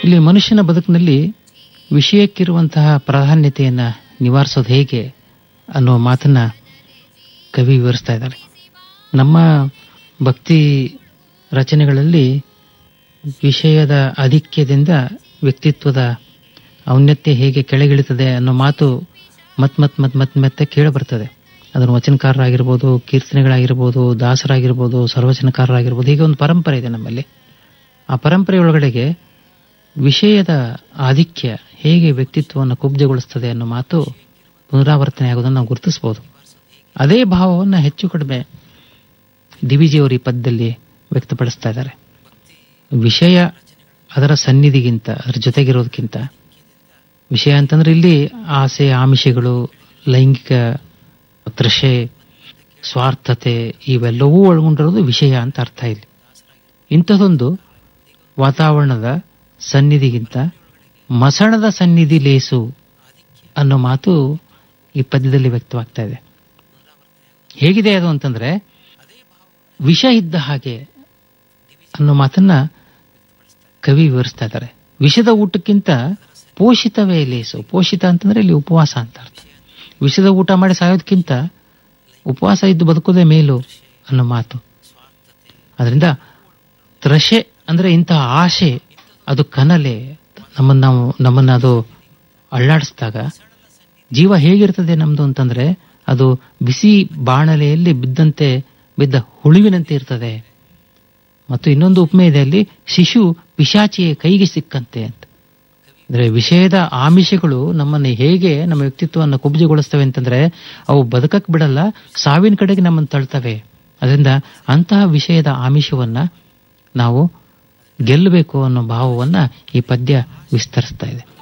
ಇಲ್ಲಿ ಮನುಷ್ಯನ ಬದುಕಿನಲ್ಲಿ ವಿಷಯಕ್ಕಿರುವಂತಹ ಪ್ರಾಧಾನ್ಯತೆಯನ್ನು ನಿವಾರಿಸೋದು ಹೇಗೆ ಅನ್ನೋ ಮಾತನ್ನ ಕವಿ ವಿವರಿಸ್ತಾ ಇದ್ದಾರೆ ನಮ್ಮ ಭಕ್ತಿ ರಚನೆಗಳಲ್ಲಿ ವಿಷಯದ ಆಧಿಕ್ಯದಿಂದ ವ್ಯಕ್ತಿತ್ವದ ಔನ್ನತ್ಯ ಹೇಗೆ ಕೆಳಗಿಳಿತದೆ ಅನ್ನೋ ಮಾತು ಮತ್ ಮತ್ ಮತ್ ಮತ್ ಮತ್ತೆ ಕೇಳಬರ್ತದೆ ಅದನ್ನು ವಚನಕಾರರಾಗಿರ್ಬೋದು ಕೀರ್ತನೆಗಳಾಗಿರ್ಬೋದು ದಾಸರಾಗಿರ್ಬೋದು ಸರ್ವಚನಕಾರರಾಗಿರ್ಬೋದು ಹೀಗೆ ಒಂದು ಪರಂಪರೆ ಇದೆ ನಮ್ಮಲ್ಲಿ ಆ ಪರಂಪರೆ ಒಳಗಡೆಗೆ ವಿಷಯದ ಆಧಿಕ್ಯ ಹೇಗೆ ವ್ಯಕ್ತಿತ್ವವನ್ನು ಕುಬ್ಜಗೊಳಿಸ್ತದೆ ಅನ್ನೋ ಮಾತು ಪುನರಾವರ್ತನೆ ಆಗೋದನ್ನು ನಾವು ಗುರುತಿಸ್ಬೋದು ಅದೇ ಭಾವವನ್ನು ಹೆಚ್ಚು ಕಡಿಮೆ ದಿವಿಜಿಯವರು ಈ ಪದ್ಯದಲ್ಲಿ ವ್ಯಕ್ತಪಡಿಸ್ತಾ ಇದ್ದಾರೆ ವಿಷಯ ಅದರ ಸನ್ನಿಧಿಗಿಂತ ಅದರ ಜೊತೆಗಿರೋದಕ್ಕಿಂತ ವಿಷಯ ಅಂತಂದ್ರೆ ಇಲ್ಲಿ ಆಸೆ ಆಮಿಷಗಳು ಲೈಂಗಿಕ ತೃಷೆ ಸ್ವಾರ್ಥತೆ ಇವೆಲ್ಲವೂ ಒಳಗೊಂಡಿರೋದು ವಿಷಯ ಅಂತ ಅರ್ಥ ಇಲ್ಲಿ ಇಂಥದೊಂದು ವಾತಾವರಣದ ಸನ್ನಿಧಿಗಿಂತ ಮಸಣದ ಸನ್ನಿಧಿ ಲೇಸು ಅನ್ನೋ ಮಾತು ಈ ಪದ್ಯದಲ್ಲಿ ವ್ಯಕ್ತವಾಗ್ತಾ ಇದೆ ಹೇಗಿದೆ ಅದು ಅಂತಂದ್ರೆ ವಿಷ ಇದ್ದ ಹಾಗೆ ಅನ್ನೋ ಮಾತನ್ನ ಕವಿ ವಿವರಿಸ್ತಾ ಇದ್ದಾರೆ ವಿಷದ ಊಟಕ್ಕಿಂತ ಪೋಷಿತವೇ ಲೇಸು ಪೋಷಿತ ಅಂತಂದ್ರೆ ಇಲ್ಲಿ ಉಪವಾಸ ಅಂತ ಅರ್ಥ ವಿಷದ ಊಟ ಮಾಡಿ ಸಾಯೋದಕ್ಕಿಂತ ಉಪವಾಸ ಇದ್ದು ಬದುಕೋದೇ ಮೇಲು ಅನ್ನೋ ಮಾತು ಅದರಿಂದ ತ್ರಷೆ ಅಂದ್ರೆ ಇಂತಹ ಆಶೆ ಅದು ಕನಲೆ ನಮ್ಮನ್ನ ನಾವು ನಮ್ಮನ್ನ ಅದು ಅಳ್ಳಾಡಿಸಿದಾಗ ಜೀವ ಹೇಗಿರ್ತದೆ ನಮ್ದು ಅಂತಂದ್ರೆ ಅದು ಬಿಸಿ ಬಾಣಲೆಯಲ್ಲಿ ಬಿದ್ದಂತೆ ಬಿದ್ದ ಹುಳುವಿನಂತೆ ಇರ್ತದೆ ಮತ್ತು ಇನ್ನೊಂದು ಉಪಮೆ ಇದೆ ಅಲ್ಲಿ ಶಿಶು ಪಿಶಾಚಿಯ ಕೈಗೆ ಸಿಕ್ಕಂತೆ ಅಂತ ಅಂದ್ರೆ ವಿಷಯದ ಆಮಿಷಗಳು ನಮ್ಮನ್ನು ಹೇಗೆ ನಮ್ಮ ವ್ಯಕ್ತಿತ್ವವನ್ನು ಕುಬ್ಜಗೊಳಿಸ್ತವೆ ಅಂತಂದ್ರೆ ಅವು ಬದುಕಕ್ ಬಿಡಲ್ಲ ಸಾವಿನ ಕಡೆಗೆ ನಮ್ಮನ್ನು ತಳ್ತವೆ ಅದರಿಂದ ಅಂತಹ ವಿಷಯದ ಆಮಿಷವನ್ನ ನಾವು ಗೆಲ್ಲಬೇಕು ಅನ್ನೋ ಭಾವವನ್ನ ಈ ಪದ್ಯ ವಿಸ್ತರಿಸ್ತಾ ಇದೆ